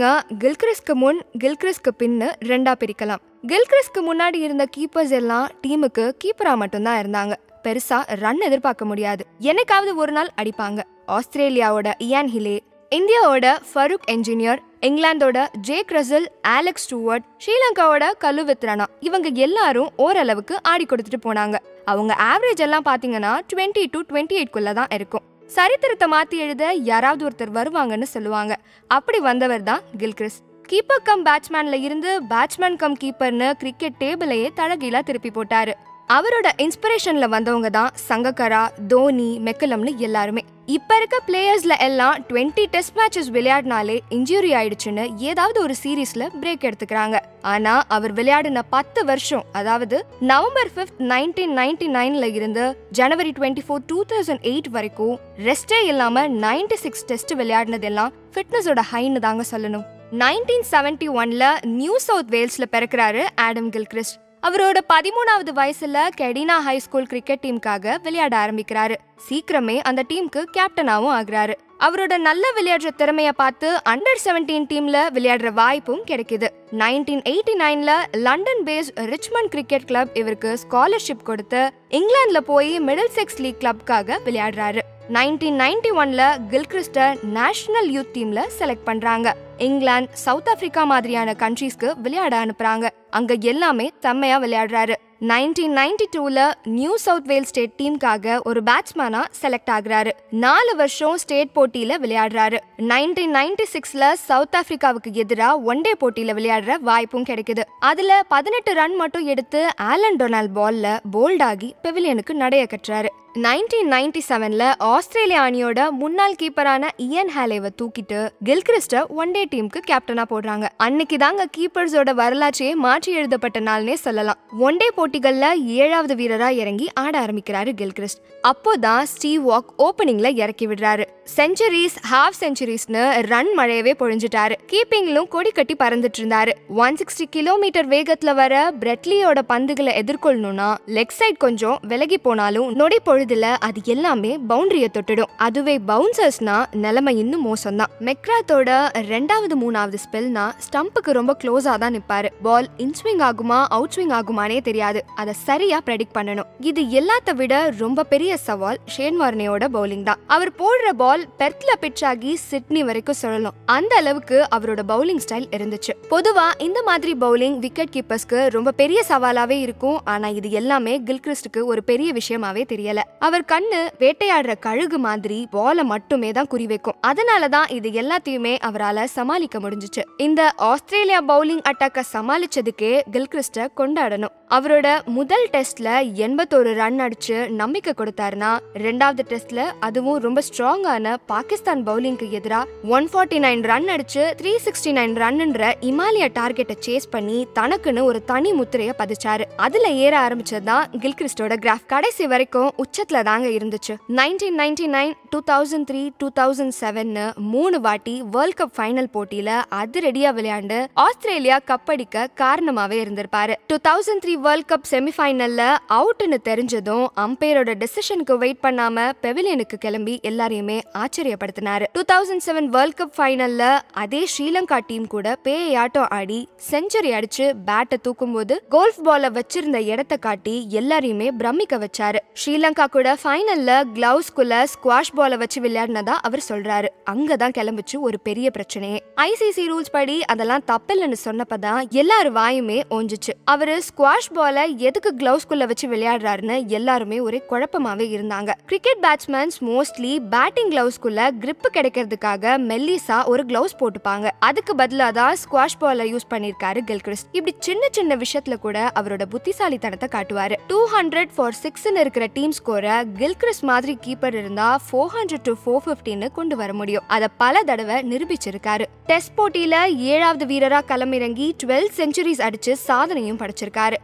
பேட்டிங்கை கில்கிறிஸ்க்கு முன் கில்கிறிஸ்க்கு பின்னு ரெண்டா பிரிக்கலாம் கில்கிறிஸ்க்கு முன்னாடி இருந்த கீப்பர்ஸ் எல்லாம் டீமுக்கு கீப்பரா மட்டும்தான் இருந்தாங்க பெருசா ரன் எதிர்பார்க்க முடியாது என்னைக்காவது ஒரு நாள் அடிப்பாங்க ஆஸ்திரேலியாவோட இயான் ஹிலே இந்தியாவோட ஃபருக் என்ஜினியர் இங்கிலாந்தோட ஜேக் ரசல் ஆலெக்ஸ் ஸ்டூவர்ட் ஸ்ரீலங்காவோட கலுவித் ராணா இவங்க எல்லாரும் ஓரளவுக்கு ஆடி கொடுத்துட்டு போனாங்க அவங்க ஆவரேஜ் எல்லாம் பாத்தீங்கன்னா டுவெண்ட்டி டு டுவெண்ட்டி எயிட்குள்ள தான் இருக்கும் சரித்திரத்தை மாத்தி எழுத யாராவது ஒருத்தர் வருவாங்கன்னு சொல்லுவாங்க அப்படி வந்தவர் தான் கில்கிறிஸ் கீப்பர் கம் பேட்ஸ்மேன்ல இருந்து பேட்ஸ்மேன் கம் கீப்பர்னு கிரிக்கெட் டேபிளையே தழகீழா திருப்பி போட்டாரு அவரோட இன்ஸ்பிரேஷன்ல வந்தவங்க தான் சங்கக்கரா தோனி மெக்கலம்னு எல்லாருமே இப்ப இருக்க பிளேயர்ஸ்ல எல்லாம் டுவெண்ட்டி டெஸ்ட் மேட்சஸ் விளையாடினாலே இன்ஜுரி ஆயிடுச்சுன்னு ஏதாவது ஒரு சீரீஸ்ல பிரேக் எடுத்துக்கிறாங்க ஆனா அவர் விளையாடின பத்து வருஷம் அதாவது நவம்பர் ஃபிஃப்த் நைன்டீன் நைன்டி நைன்ல இருந்து ஜனவரி twenty four two thousand eight வரைக்கும் ரெஸ்டே இல்லாம நைன்டி சிக்ஸ் டெஸ்ட் விளையாடினதெல்லாம் ஃபிட்னஸோட ஹைன்னு தாங்க சொல்லணும் நைன்டீன் செவன்டி ஒன்ல நியூ சவுத் வேல்ஸ்ல பிறக்கிறாரு ஆடம் கில்கிறிஸ்ட் அவரோட பதிமூணாவது வயசுல கெடினா ஹை ஸ்கூல் கிரிக்கெட் டீமுக்காக விளையாட ஆரம்பிக்கிறாரு சீக்கிரமே அந்த டீமுக்கு கேப்டனாவும் ஆகுறாரு அவரோட நல்ல விளையாடுற திறமைய பார்த்து அண்டர் செவன்டீன் டீம்ல விளையாடுற வாய்ப்பும் கிடைக்குது நைன்டீன் எயிட்டி நைன்ல London base Richmond cricket club இவருக்கு ஸ்காலர்ஷிப் கொடுத்து இங்கிலாந்துல போய் மிடில் செக்ஸ் லீக் கிளப்காக விளையாடுறாரு நைன்டீன் நைன்டி ஒன்ல கில்கிறிஸ்ட நேஷனல் யூத் டீம்ல செலக்ட் பண்றாங்க இங்கிலாந்து சவுத் ஆப்பிரிக்கா மாதிரியான கண்ட்ரீஸ்க்கு விளையாட அனுப்புறாங்க அங்க எல்லாமே செம்மையா விளையாடுறாரு நைன்டீன் நைன்டி டூல நியூ சவுத் வேல் ஸ்டேட் டீமுக்காக ஒரு பேட்ஸ்மேனா செலக்ட் ஆகுறாரு நாலு வருஷம் ஸ்டேட் போட்டியில விளையாடுறாரு நைன்டீன் நைன்டி சிக்ஸ்ல சவுத் ஆப்பிரிக்காவுக்கு எதிராக ஒன் டே போட்டியில விளையாடுற வாய்ப்பும் கிடைக்குது அதுல பதினெட்டு ரன் மட்டும் எடுத்து ஆலன் டொனால்ட் பால்ல போல்ட் ஆகி பெவிலியனுக்கு நடைய கட்டுறாரு நைன்டீன் நைன்டி செவன்ல ஆஸ்திரேலியா அணியோட முன்னாள் கீப்பரான இயன் ஹேலேவை தூக்கிட்டு கில்கிறிஸ்ட ஒன் டே டீமுக்கு கேப்டனா போடுறாங்க அன்னைக்கு தாங்க கீப்பர்ஸோட வரலாற்றையே மாற்றி எழுதப்பட்ட நாள்னே சொல்லலாம் ஒன் டே போட்டிகள்ல ஏழாவது வீரரா இறங்கி ஆட ஆரம்பிக்கிறாரு கில்கிறிஸ்ட் அப்போதான் ஸ்டீவ் வாக் ஓப்பனிங்ல இறக்கி விடுறாரு செஞ்சுரிஸ் ஹாஃப் செஞ்சுரிஸ்னு ரன் மழையவே பொழிஞ்சிட்டாரு கீப்பிங்லும் கொடி கட்டி பறந்துட்டு இருந்தாரு ஒன் சிக்ஸ்டி கிலோமீட்டர் வேகத்துல வர பிரெட்லியோட பந்துகளை எதிர்கொள்ளணும்னா லெக் சைட் கொஞ்சம் விலகி போனாலும் நொடி பொழுதுல அது எல்லாமே பவுண்டரிய தொட்டுடும் அதுவே பவுன்சர்ஸ்னா நிலைமை இன்னும் மோசம்தான் மெக்ராத்தோட ரெண்டாவது மூணாவது ஸ்பெல்னா ஸ்டம்புக்கு ரொம்ப க்ளோஸா தான் நிப்பாரு பால் இன்ஸ்விங் ஆகுமா அவுட் ஸ்விங் ஆகுமானே தெரியாது அதை சரியா ப்ரெடிக்ட் பண்ணணும் இது எல்லாத்த விட ரொம்ப பெரிய சவால் ஷேன் வார்னேயோட பவுலிங் தான் அவர் போடுற பால் பெர்த்ல பிட்ச் ஆகி சிட்னி வரைக்கும் சொல்லலாம் அந்த அளவுக்கு அவரோட பவுலிங் ஸ்டைல் இருந்துச்சு பொதுவா இந்த மாதிரி பவுலிங் விக்கெட் கீப்பர்ஸ்க்கு ரொம்ப பெரிய சவாலாவே இருக்கும் ஆனா இது எல்லாமே கில்கிறிஸ்டுக்கு ஒரு பெரிய விஷயமாவே தெரியல அவர் கண்ணு வேட்டையாடுற கழுகு மாதிரி பால மட்டுமே தான் குறி வைக்கும் அதனால தான் இது எல்லாத்தையுமே அவரால சமாளிக்க முடிஞ்சுச்சு இந்த ஆஸ்திரேலியா பவுலிங் அட்டாக்க சமாளிச்சதுக்கே கில்கிறிஸ்ட கொண்டாடணும் அவரோட முதல் டெஸ்ட்ல எண்பத்தோரு ரன் அடிச்சு நம்பிக்கை கொடுத்தாருன்னா ரெண்டாவது டெஸ்ட்ல அதுவும் ரொம்ப ஸ்ட்ராங்கான பாகிஸ்தான் பவுலிங்க்கு எதிராக ஒன் ஃபார்ட்டி நைன் ரன் அடிச்சு த்ரீ சிக்ஸ்டி நைன் ரன்ன்ற இமாலய டார்கெட்டை சேஸ் பண்ணி தனக்குன்னு ஒரு தனி முத்திரைய பதிச்சாரு அதுல ஏற ஆரம்பிச்சதுதான் கில்கிறிஸ்டோட கிராஃப் கடைசி வரைக்கும் உச்சத்துல தாங்க இருந்துச்சு nineteen ninety nine two thousand three two thousand செவன்னு மூணு வாட்டி வேர்ல்ட் கப் ஃபைனல் போட்டியில அதிரடியா விளையாண்டு ஆஸ்திரேலியா கப் அடிக்க காரணமாவே இருந்திருப்பாரு two thousand three world cup செமிஃபைனல்ல அவுட்னு தெரிஞ்சதும் அம்பையரோட டெசிஷனுக்கு வெயிட் பண்ணாம பெவிலியனுக்கு கிளம்பி எல்லாரையுமே ஆச்சரியப்படுத்தினாரு two thousand seven world cup ஃபைனல்ல அதே ஸ்ரீலங்கா டீம் கூட பேயாட்டம் ஆடி செஞ்சுரி அடிச்சு பேட்டை தூக்கும்போது கோல்ஃப் பால வச்சிருந்த இடத்த காட்டி எல்லாரையுமே பிரமிக்க வச்சாரு ஸ்ரீலங்கா கூட ஃபைனல்ல கிளவுஸ்குள்ள ஸ்குவாஷ் பால வச்சு விளையாடினதா அவர் சொல்றாரு அங்கதான் கிளம்பிச்சு ஒரு பெரிய பிரச்சனையே ஐசிசி ரூல்ஸ் படி அதெல்லாம் தப்பில்லைன்னு சொன்னப்பதான் எல்லாரு வாயுமே ஓஞ்சிச்சு அவரு ஸ்குவாஷ் பால எதுக்கு கிளவுஸ்குள்ள வச்சு விளையாடுறாருன்னு எல்லாருமே ஒரே குழப்பமாவே இருந்தாங்க கிரிக்கெட் பேட்ஸ்மேன்ஸ் மோஸ்ட்லி பேட்டிங் கிளவுஸ்குள்ள grip கிடைக்கிறதுக்காக மெல்லிசா ஒரு கிளவுஸ் போட்டுப்பாங்க அதுக்கு பதிலா தான் ஸ்குவாஷ் பால யூஸ் பண்ணிருக்காரு கில்கிறிஸ்ட் இப்படி சின்ன சின்ன விஷயத்துல கூட அவரோட புத்திசாலித்தனத்தை காட்டுவாரு டூ ஹண்ட்ரட் ஃபார் சிக்ஸ்னு இருக்கிற டீம் ஸ்கோரை கில்கிறிஸ்ட் மாதிரி கீப்பர் இருந்தா ஃபோர் ஹண்ட்ரட் டு ஃபோர் ஃபிஃப்டின்னு கொண்டு வர முடியும் அதை பல தடவை நிரூபிச்சிருக்காரு டெஸ்ட் போட்டியில ஏழாவது வீரரா களமிறங்கி டுவெல் செஞ்சுரிஸ் அடிச்சு சாதனையும் படைச்சிருக்காரு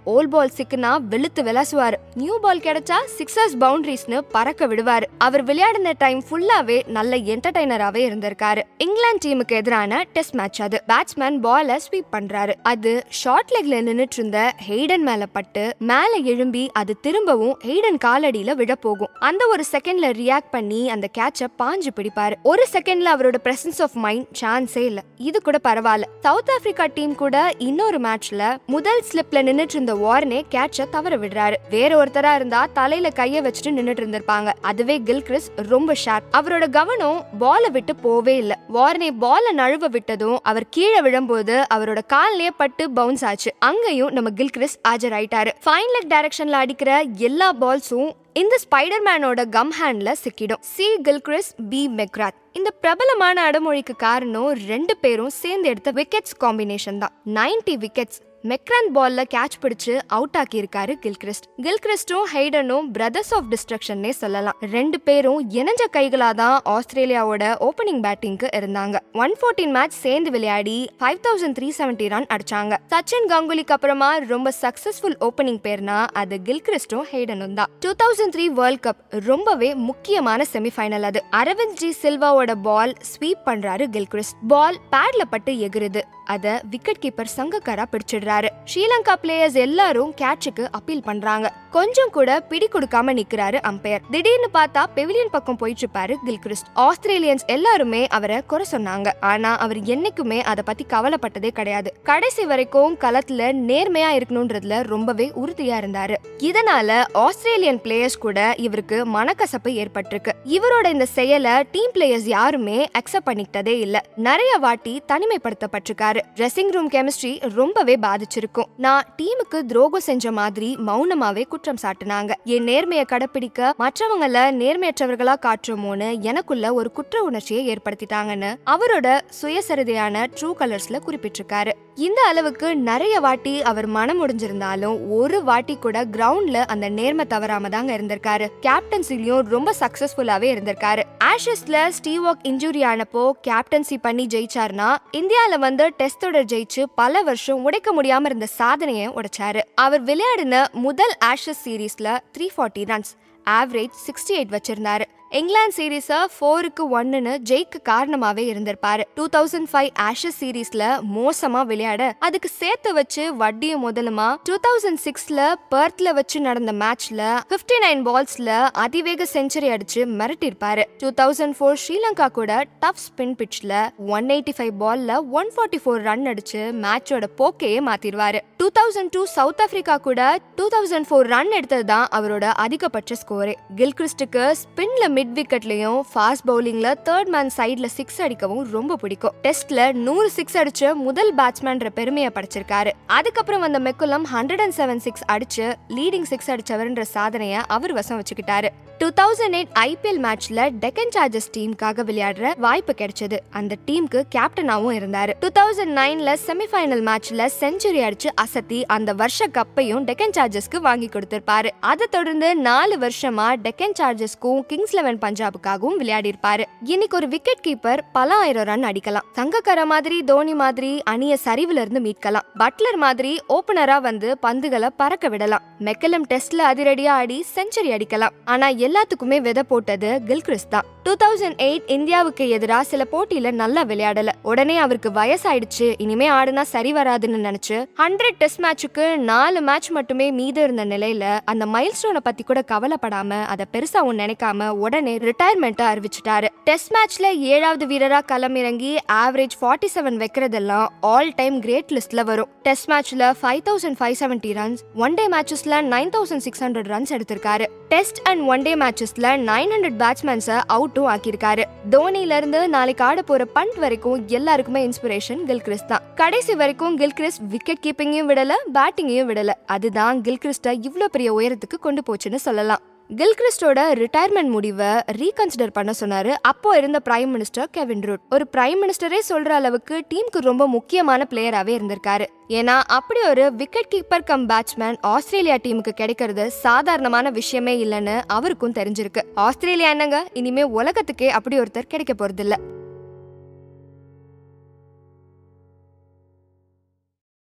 ஓல் பால் சிக்குனா வெளுத்து விளாசுவாரு நியூ பால் கிடைச்சா சிக்ஸர்ஸ் பவுண்டரிஸ்னு பறக்க விடுவாரு அவர் விளையாடின டைம் ஃபுல்லாவே நல்ல என்டர்டைனராகவே இருந்திருக்காரு இங்கிலாந்து டீமுக்கு எதிரான டெஸ்ட் மேட்ச் அது பேட்ஸ்மேன் பால ஸ்வீப் பண்றாரு அது ஷார்ட் லெக்ல நின்னுட்டு இருந்த ஹெய்டன் மேல பட்டு மேல எழும்பி அது திரும்பவும் ஹெய்டன் காலடியில விழ போகும் அந்த ஒரு செகண்ட்ல ரியாக்ட் பண்ணி அந்த கேட்ச பாஞ்சு பிடிப்பாரு ஒரு செகண்ட்ல அவரோட பிரசன்ஸ் ஆஃப் மைண்ட் சான்ஸே இல்ல இது கூட பரவாயில்ல சவுத் ஆப்பிரிக்கா டீம் கூட இன்னொரு மேட்ச்ல முதல் ஸ்லிப்ல நின்னுட்டு இருந்த வார்னே கேட்ச தவற விடுறாரு வேற ஒருத்தரா இருந்தா தலையில கைய வச்சுட்டு நின்னுட்டு இருந்திருப்பாங்க அதுவே கில்கிறிஸ் ரொம்ப ஷார்ப் அவரோட கவனம் பால விட்டு போவே இல்ல வார்னே பால நழுவ விட்டதும் அவர் கீழே விழும்போது அவரோட கால்லயே பட்டு பவுன்ஸ் ஆச்சு அங்கேயும் நம்ம கில்கிறிஸ் ஆஜராயிட்டாரு ஃபைன் லெக் டைரக்ஷன்ல அடிக்கிற எல்லா பால்ஸும் இந்த ஸ்பைடர்மேனோட கம் ஹேண்ட்ல சிக்கிடும் சி கில்கிறிஸ் பி மெக்ராத் இந்த பிரபலமான அடமொழிக்கு காரணம் ரெண்டு பேரும் சேர்ந்து எடுத்த விக்கெட்ஸ் காம்பினேஷன் தான் 90 விக்கெட்ஸ் மெக்ரான் பால்ல கேட்ச் பிடிச்சு அவுட் ஆக்கி இருக்காரு கில்கிறிஸ்ட் கில்கிறிஸ்டும் ஹெய்டனும் பிரதர்ஸ் ஆஃப் டிஸ்ட்ரக்ஷன்னே சொல்லலாம் ரெண்டு பேரும் இணைஞ்ச கைகளா தான் ஆஸ்திரேலியாவோட ஓப்பனிங் பேட்டிங்க்கு இருந்தாங்க ஒன் ஃபோர்டீன் மேட்ச் சேர்ந்து விளையாடி five thousand three seventy run அடிச்சாங்க சச்சின் கங்குலிக்கு அப்புறமா ரொம்ப சக்சஸ்ஃபுல் ஓப்பனிங் பேர்னா அது கில்கிறிஸ்டும் ஹெய்டனும் தான் two thousand three world cup ரொம்பவே முக்கியமான செமிஃபைனல் அது அரவிந்த் ஜி சில்வாவோட பால் ஸ்வீப் பண்றாரு கில்கிறிஸ்ட் பால் பேட்ல பட்டு எகுறுது அத விக்கெட் கீப்பர் சங்கக்காரா பிடிச்சிடுறாரு ஸ்ரீலங்கா பிளேயர்ஸ் எல்லாரும் கேட்சுக்கு அப்பீல் பண்றாங்க கொஞ்சம் கூட பிடி கொடுக்காம நிக்கிறாரு அம்பையர் திடீர்னு பார்த்தா பெவிலியன் பக்கம் போயிட்டு இருப்பாரு கில்கிறிஸ்ட் ஆஸ்திரேலியன்ஸ் எல்லாருமே அவரை குறை சொன்னாங்க ஆனா அவர் என்னைக்குமே அதை பத்தி கவலைப்பட்டதே கிடையாது கடைசி வரைக்கும் களத்துல நேர்மையா இருக்கணும்ன்றதுல ரொம்பவே உறுதியா இருந்தாரு இதனால ஆஸ்திரேலியன் பிளேயர்ஸ் கூட இவருக்கு மனக்கசப்பு ஏற்பட்டிருக்கு இவரோட இந்த செயலை டீம் பிளேயர்ஸ் யாருமே அக்செப்ட் பண்ணிக்கிட்டதே இல்ல நிறைய வாட்டி தனிமைப்படுத்தப்பட்டிருக்காரு ட்ரெஸ்ஸிங் ரூம் கெமிஸ்ட்ரி ரொம்பவே பாதிச்சிருக்கும் நான் டீமுக்கு துரோகம் செஞ்ச மாதிரி மௌனமாவே குற்றம் சாட்டுனாங்க என் நேர்மையை கடைப்பிடிக்க மற்றவங்கள நேர்மையற்றவர்களா காட்டுறோமோன்னு எனக்குள்ள ஒரு குற்ற உணர்ச்சியை ஏற்படுத்திட்டாங்கன்னு அவரோட சுயசரிதையான ட்ரூ கலர்ஸ்ல குறிப்பிட்டிருக்காரு இந்த அளவுக்கு நிறைய வாட்டி அவர் மனம் முடிஞ்சிருந்தாலும் ஒரு வாட்டி கூட கிரவுண்ட்ல அந்த நேர்மை தவறாம தாங்க இருந்திருக்காரு கேப்டன்சிலையும் ரொம்ப சக்சஸ்ஃபுல்லாவே இருந்திருக்காரு ஆஷஸ்ல ஸ்டீவாக் இன்ஜுரி ஆனப்போ கேப்டன்சி பண்ணி ஜெயிச்சாருன்னா இந்தியால வந்து டெஸ்ட் தொடர் ஜெயிச்சு பல வருஷம் உடைக்க முடியாம இருந்த சாதனையை உடைச்சாரு அவர் விளையாடின முதல் ஆஷஸ் சீரீஸ்ல three forty runs average sixty eight வச்சிருந்தாரு இங்கிலாந்து சீரீஸை ஃபோருக்கு ஒன்னுன்னு ஜெயிக்க காரணமாவே இருந்திருப்பாரு டூ தௌசண்ட் ஃபைவ் ஆஷஸ் சீரீஸ்ல மோசமா விளையாட அதுக்கு சேர்த்து வச்சு வட்டியும் முதலுமா டூ தௌசண்ட் சிக்ஸ்ல பர்த்ல வச்சு நடந்த மேட்ச்ல பிப்டி நைன் பால்ஸ்ல அதிவேக செஞ்சுரி அடிச்சு மிரட்டிருப்பாரு டூ தௌசண்ட் ஃபோர் ஸ்ரீலங்கா கூட டஃப் ஸ்பின் பிட்ச்ல ஒன் எயிட்டி ஃபைவ் பால்ல ஒன் ஃபார்ட்டி ஃபோர் ரன் அடிச்சு மேட்சோட போக்கையே மாத்திருவாரு two thousand two South Africa கூட டூ தௌசண்ட் ஃபோர் ரன் எடுத்தது தான் அவரோட அதிகபட்ச ஸ்கோரே கில்கிறிஸ்டுக்கு ஸ்பின்ல மிட் விக்கெட்லயும் ஃபாஸ்ட் பவுலிங்ல தேர்ட் மேன் சைட்ல சிக்ஸ் அடிக்கவும் ரொம்ப பிடிக்கும் டெஸ்ட்ல நூறு சிக்ஸ் அடிச்ச முதல் பேட்ஸ்மேன்ற பெருமையை படைச்சிருக்காரு அதுக்கப்புறம் வந்த McCullum hundred and seven six அடிச்சு லீடிங் சிக்ஸ் அடிச்சவர்ன்ற சாதனையை அவர் வசம் வச்சுக்கிட்டாரு டூ தௌசண்ட் எயிட் ஐபிஎல் மேட்ச்ல டெக்கன் சார்ஜஸ் டீமுக்காக விளையாடுற வாய்ப்பு கிடைச்சது அந்த டீமுக்கு கேப்டனாவும் இருந்தாரு டூ தௌசண்ட் நைன்ல செமிஃபைனல் மேட்ச்ல செஞ்சுரி அடிச்சு அசத்தி அந்த வருஷ கப்பையும் டெக்கன் சார்ஜஸ்க்கு வாங்கி கொடுத்திருப்பாரு அதை தொடர்ந்து நாலு வருஷமா டெக்கன் சார்ஜஸ்க்கும் கிங்ஸ் லெவன் பஞ்சாபுக்காகவும் விளையாடி இருப்பாரு இன்னைக்கு ஒரு விக்கெட் கீப்பர் பல ஆயிரம் ரன் அடிக்கலாம் சங்கக்கர மாதிரி தோனி மாதிரி அணிய சரிவுல இருந்து மீட்கலாம் பட்லர் மாதிரி ஓபனரா வந்து பந்துகளை பறக்க விடலாம் மெக்கலம் டெஸ்ட்ல அதிரடியா ஆடி செஞ்சுரி அடிக்கலாம் ஆனா எல்லாத்துக்குமே விதை போட்டது கில்கிறிஸ் தான் டூ தௌசண்ட் எயிட் இந்தியாவுக்கு எதிராக சில போட்டியில நல்லா விளையாடல உடனே அவருக்கு வயசாயிடுச்சு இனிமே ஆடுனா சரி வராதுன்னு நினைச்சு ஹண்ட்ரட் டெஸ்ட் மேட்சுக்கு நாலு மேட்ச் மட்டுமே மீதம் இருந்த நிலையில அந்த மைல் ஸ்டோனை பத்தி கூட கவலைப்படாம அதை பெருசாவும் நினைக்காம உடனே ரிட்டையர்மெண்ட் அறிவிச்சிட்டாரு டெஸ்ட் மேட்ச்ல ஏழாவது வீரரா களமிறங்கி ஆவரேஜ் ஃபார்ட்டி செவன் வைக்கிறதெல்லாம் ஆல் டைம் கிரேட் லிஸ்ட்ல வரும் டெஸ்ட் மேட்ச்ல five thousand five seventy runs one day மேட்சஸ்ல nine thousand six hundred runs எடுத்திருக்காரு டெஸ்ட் அண்ட் ஒன் டே மேட்சஸ்ல நைன் ஹண்ட்ரட் பேட்ஸ்மேன்ஸை அவுட்டும் ஆக்கியிருக்காரு தோனில இருந்து நாளைக்கு ஆட போற பண்ட் வரைக்கும் எல்லாருக்குமே இன்ஸ்பிரேஷன் கில்கிறிஸ் தான் கடைசி வரைக்கும் கில்கிறிஸ் விக்கெட் கீப்பிங்கையும் விடல பேட்டிங்கையும் விடல அதுதான் கில்கிறிஸ்ட இவ்ளோ பெரிய உயரத்துக்கு கொண்டு போச்சுன்னு சொல்லலாம் கில்கிறிஸ்டோட ரிட்டையர்மெண்ட் முடிவை ரீகன்சிடர் பண்ண சொன்னாரு அப்போ இருந்த பிரைம் மினிஸ்டர் கெவின் ரூட் ஒரு பிரைம் மினிஸ்டரே சொல்ற அளவுக்கு டீமுக்கு ரொம்ப முக்கியமான பிளேயராகவே இருந்திருக்காரு ஏன்னா அப்படி ஒரு wicket keeper cum batsman Australia டீமுக்கு கிடைக்கிறது சாதாரணமான விஷயமே இல்லைன்னு அவருக்கும் தெரிஞ்சிருக்கு ஆஸ்திரேலியா என்னங்க இனிமே உலகத்துக்கே அப்படி ஒருத்தர் கிடைக்க போறது இல்ல